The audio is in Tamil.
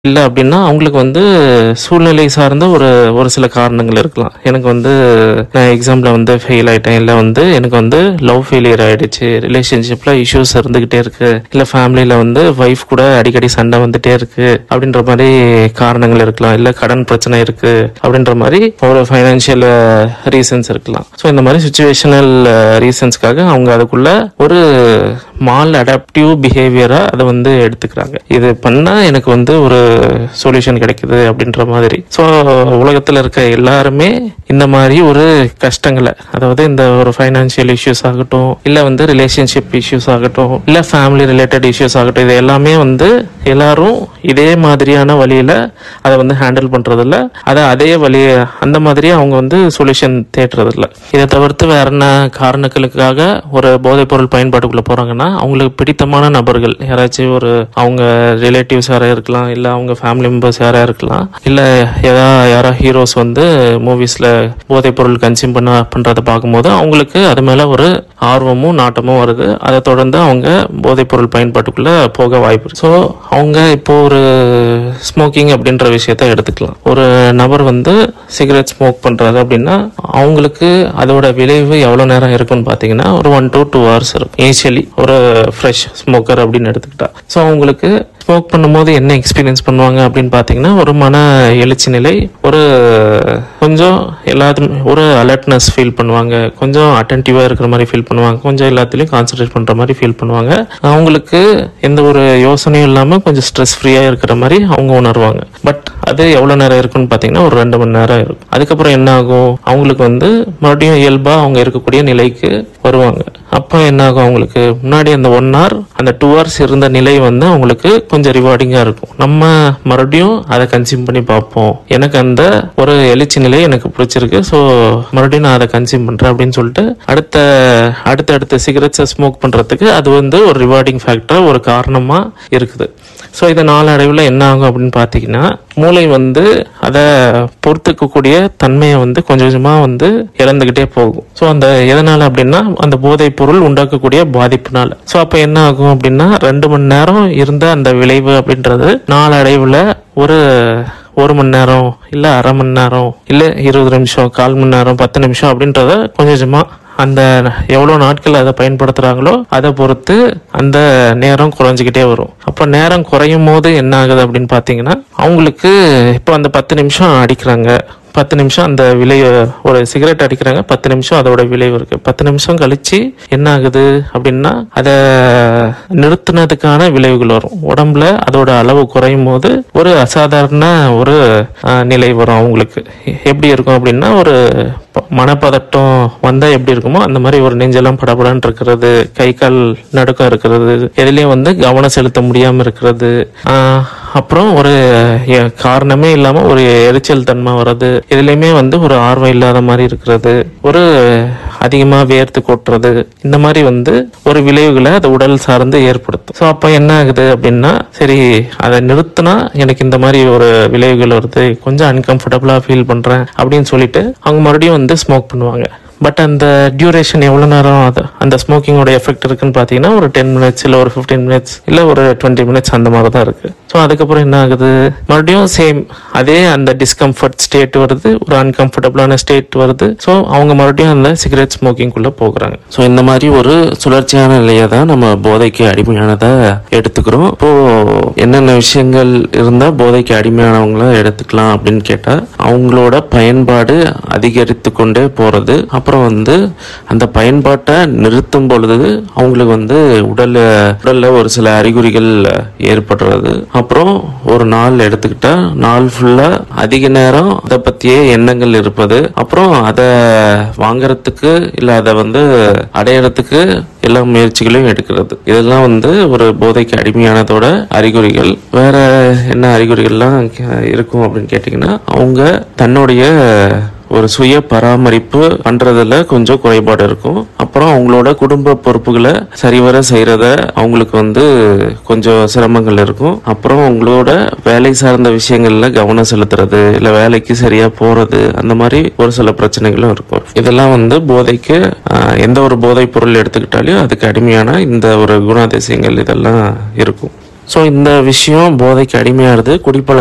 இல்ல அப்படின்னா அவங்களுக்கு வந்து சூழ்நிலை சார்ந்த ஒரு ஒரு சில காரணங்கள் இருக்கலாம் எனக்கு வந்து நான் எக்ஸாம்ல வந்து ஃபெயில் ஆயிட்டேன் இல்ல வந்து எனக்கு வந்து லவ் ஃபெயிலியர் ஆயிடுச்சு ரிலேஷன்ஷிப்ல இஷ்யூஸ் இருந்துகிட்டே இருக்கு இல்ல ஃபேமிலியில வந்து ஒய்ஃப் கூட அடிக்கடி சண்டை வந்துட்டே இருக்கு அப்படின்ற மாதிரி காரணங்கள் இருக்கலாம் இல்ல கடன் பிரச்சனை இருக்கு அப்படின்ற மாதிரி ஒரு ஃபைனான்சியல் ரீசன்ஸ் இருக்கலாம் ஸோ இந்த மாதிரி சுச்சுவேஷனல் ரீசன்ஸ்க்காக அவங்க அதுக்குள்ள ஒரு மால் அடாப்டிவ் பிஹேவியரா அதை வந்து எடுத்துக்கிறாங்க இது பண்ணா எனக்கு வந்து ஒரு சொல்யூஷன் கிடைக்குது அப்படின்ற மாதிரி ஸோ உலகத்துல இருக்க எல்லாருமே இந்த மாதிரி ஒரு கஷ்டங்களை அதாவது இந்த ஒரு ஃபைனான்சியல் இஷ்யூஸ் ஆகட்டும் இல்ல வந்து ரிலேஷன்ஷிப் இஷ்யூஸ் ஆகட்டும் இல்ல ஃபேமிலி ரிலேட்டட் இஷ்யூஸ் ஆகட்டும் இது எல்லாமே வந்து எல்லாரும் இதே மாதிரியான வழியில அதை வந்து ஹேண்டில் பண்றதில்ல அதை அதே வழி அந்த மாதிரி அவங்க வந்து சொல்யூஷன் தேடுறதில்ல இதை தவிர்த்து வேற என்ன காரணங்களுக்காக ஒரு போதைப் பொருள் பயன்பாட்டுக்குள்ள போறாங்கன்னா அவங்களுக்கு பிடித்தமான நபர்கள் யாராச்சும் ஒரு அவங்க ரிலேட்டிவ்ஸ் யாரா இருக்கலாம் இல்ல அவங்க ஃபேமிலி மெம்பர்ஸ் யாரா இருக்கலாம் இல்ல ஏதா யாரா ஹீரோஸ் வந்து மூவிஸ்ல போதைப் பொருள் கன்சியூம் பண்ண பண்றதை பார்க்கும்போது அவங்களுக்கு அது மேல ஒரு ஆர்வமும் நாட்டமும் வருது அதை தொடர்ந்து அவங்க போதைப் பொருள் பயன்பாட்டுக்குள்ள போக வாய்ப்பு இருக்கு ஸோ அவங்க இப்போ ஒரு ஸ்மோக்கிங் அப்படின்ற விஷயத்த எடுத்துக்கலாம் ஒரு நபர் வந்து சிகரெட் ஸ்மோக் பண்றாரு அப்படின்னா அவங்களுக்கு அதோட விளைவு எவ்வளவு நேரம் இருக்கும்னு பாத்தீங்கன்னா ஒரு ஒன் to டூ ஹவர்ஸ் இருக்கும் இனிஷியலி ஒரு ஃப்ரெஷ் ஸ்மோக்கர் அப்படின்னு எடுத்துக்கிட்டா ஸோ அவங்களுக்கு ஸ்மோக் பண்ணும்போது என்ன எக்ஸ்பீரியன்ஸ் பண்ணுவாங்க அப்படின்னு பார்த்தீங்கன்னா ஒரு மன எழுச்சி நிலை ஒரு கொஞ்சம் எல்லாத்துமே ஒரு அலர்ட்னஸ் ஃபீல் பண்ணுவாங்க கொஞ்சம் அட்டன்டிவாக இருக்கிற மாதிரி ஃபீல் பண்ணுவாங்க கொஞ்சம் எல்லாத்துலேயும் கான்சென்ட்ரேட் பண்ணுற மாதிரி ஃபீல் பண்ணுவாங்க அவங்களுக்கு எந்த ஒரு யோசனையும் இல்லாமல் கொஞ்சம் ஸ்ட்ரெஸ் ஃப்ரீயாக இருக்கிற மாதிரி அவங்க உணர்வாங்க பட் அது எவ்வளோ நேரம் இருக்குன்னு பார்த்தீங்கன்னா ஒரு ரெண்டு மணி நேரம் இருக்கும் அதுக்கப்புறம் என்ன ஆகும் அவங்களுக்கு வந்து மறுபடியும் இயல்பாக அவங்க இருக்கக்கூடிய நிலைக்கு வருவாங்க அப்போ என்ன ஆகும் அவங்களுக்கு முன்னாடி அந்த ஒன் hour அந்த டூ ஹவர்ஸ் இருந்த நிலை வந்து அவங்களுக்கு கொஞ்சம் ரிவார்டிங்காக இருக்கும் நம்ம மறுபடியும் அதை கன்சியூம் பண்ணி பார்ப்போம் எனக்கு அந்த ஒரு எழுச்சி நிலை எனக்கு பிடிச்சிருக்கு ஸோ மறுபடியும் நான் அதை கன்சியூம் பண்றேன் அப்படின்னு சொல்லிட்டு அடுத்த அடுத்த அடுத்த சிகரெட்ஸை ஸ்மோக் பண்றதுக்கு அது வந்து ஒரு ரிவார்டிங் ஃபேக்டர் ஒரு காரணமா இருக்குது ஸோ இதை நாளடைவில் என்ன ஆகும் அப்படின்னு பார்த்தீங்கன்னா மூளை வந்து அதை பொறுத்துக்கக்கூடிய தன்மையை வந்து கொஞ்சம் கொஞ்சமாக வந்து இழந்துக்கிட்டே போகும் ஸோ அந்த எதனால அப்படின்னா அந்த போதைப் பொருள் உண்டாக்கக்கூடிய பாதிப்புனால ஸோ அப்போ என்ன ஆகும் அப்படின்னா ரெண்டு மணி நேரம் இருந்த அந்த விளைவு அப்படின்றது நாளடைவில் ஒரு ஒரு மணி நேரம் இல்ல அரை மணி நேரம் இல்ல இருபது நிமிஷம் கால் மணி நேரம் பத்து நிமிஷம் அப்படின்றத கொஞ்சம் கொஞ்சமா அந்த எவ்வளவு நாட்கள் அதை பயன்படுத்துறாங்களோ அதை பொறுத்து அந்த நேரம் குறைஞ்சிக்கிட்டே வரும் அப்ப நேரம் குறையும் போது என்ன ஆகுது அப்படின்னு பாத்தீங்கன்னா அவங்களுக்கு இப்போ அந்த பத்து நிமிஷம் அடிக்கிறாங்க பத்து நிமிஷம் அந்த விலை ஒரு சிகரெட் அடிக்கிறாங்க பத்து நிமிஷம் அதோட விளைவு இருக்கு பத்து நிமிஷம் கழிச்சு என்ன ஆகுது அப்படின்னா அதை நிறுத்தினதுக்கான விளைவுகள் வரும் உடம்புல அதோட அளவு குறையும் போது ஒரு அசாதாரண ஒரு ஆஹ், நிலை வரும் அவங்களுக்கு எப்படி இருக்கும் அப்படின்னா ஒரு ப- மனப்பதட்டம் வந்தா எப்படி இருக்குமோ அந்த மாதிரி ஒரு நெஞ்செல்லாம் படபடன்னு இருக்கிறது கை கால் நடுக்கம் இருக்கிறது எதுலயும் வந்து கவனம் செலுத்த முடியாம இருக்கிறது ஆஹ், அப்புறம் ஒரு எ- காரணமே இல்லாம ஒரு எரிச்சல் தன்மை வர்றது இதுலயுமே வந்து ஒரு ஆர்வம் இல்லாத மாதிரி இருக்கிறது ஒரு அதிகமா வேர்த்து கொட்டுறது இந்த மாதிரி வந்து ஒரு விளைவுகளை அது உடல் சார்ந்து ஏற்படுத்தும் ஸோ அப்போ என்ன ஆகுது அப்படின்னா சரி அதை நிறுத்தினா எனக்கு இந்த மாதிரி ஒரு விளைவுகள் வருது கொஞ்சம் அன்கம்ஃபர்டபுளா ஃபீல் பண்றேன் அப்படின்னு சொல்லிட்டு அவங்க மறுபடியும் வந்து ஸ்மோக் பண்ணுவாங்க பட் அந்த டியூரேஷன் எவ்வளோ நேரம் அது அந்த ஸ்மோக்கிங்கோட எஃபெக்ட் இருக்குன்னு பார்த்தீங்கன்னா ஒரு டென் மினிட்ஸ் இல்லை ஒரு ஃபிஃப்டீன் மினிட்ஸ் இல்லை ஒரு டுவெண்ட்டி மினிட்ஸ் அந்த மாதிரி தான் இருக்கு ஸோ அதுக்கப்புறம் என்ன ஆகுது மறுபடியும் சேம் அதே அந்த டிஸ்கம்ஃபர்ட் ஸ்டேட் வருது ஒரு அன்கம்ஃபர்டபுளான ஸ்டேட் வருது ஸோ அவங்க மறுபடியும் அந்த சிகரெட் ஸ்மோக்கிங்குள்ளே போகிறாங்க ஸோ இந்த மாதிரி ஒரு சுழற்சியான நிலையை தான் நம்ம போதைக்கு அடிமையானதை எடுத்துக்கிறோம் இப்போ என்னென்ன விஷயங்கள் இருந்தால் போதைக்கு அடிமையானவங்கள எடுத்துக்கலாம் அப்படின்னு கேட்டால் அவங்களோட பயன்பாடு அதிகரித்து கொண்டே போகிறது அப்புறம் வந்து அந்த பயன்பாட்டை நிறுத்தும் பொழுது அவங்களுக்கு வந்து உடல்ல உடல்ல ஒரு சில அறிகுறிகள் ஏற்படுறது அப்புறம் ஒரு நாள் எடுத்துக்கிட்டா நாள் ஃபுல்லா அதிக நேரம் அதை பத்தியே எண்ணங்கள் இருப்பது அப்புறம் அதை வாங்குறதுக்கு இல்ல அதை வந்து அடையறதுக்கு எல்லா முயற்சிகளையும் எடுக்கிறது இதெல்லாம் வந்து ஒரு போதைக்கு அடிமையானதோட அறிகுறிகள் வேற என்ன அறிகுறிகள்லாம் இருக்கும் அப்படின்னு கேட்டிங்கன்னா அவங்க தன்னுடைய ஒரு சுய பராமரிப்பு பண்றதுல கொஞ்சம் குறைபாடு இருக்கும் அப்புறம் அவங்களோட குடும்ப பொறுப்புகளை சரிவர செய்யறத அவங்களுக்கு வந்து கொஞ்சம் சிரமங்கள் இருக்கும் அப்புறம் அவங்களோட வேலை சார்ந்த விஷயங்கள்ல கவனம் செலுத்துறது இல்ல வேலைக்கு சரியா போறது அந்த மாதிரி ஒரு சில பிரச்சனைகளும் இருக்கும் இதெல்லாம் வந்து போதைக்கு ஆஹ், எந்த ஒரு போதைப் பொருள் எடுத்துக்கிட்டாலும் அதுக்கு அடிமையான இந்த ஒரு குணாதிசயங்கள் இதெல்லாம் இருக்கும் ஸோ இந்த விஷயம் போதைக்கு அடிமையாகிறது குடிப்பழக்கம்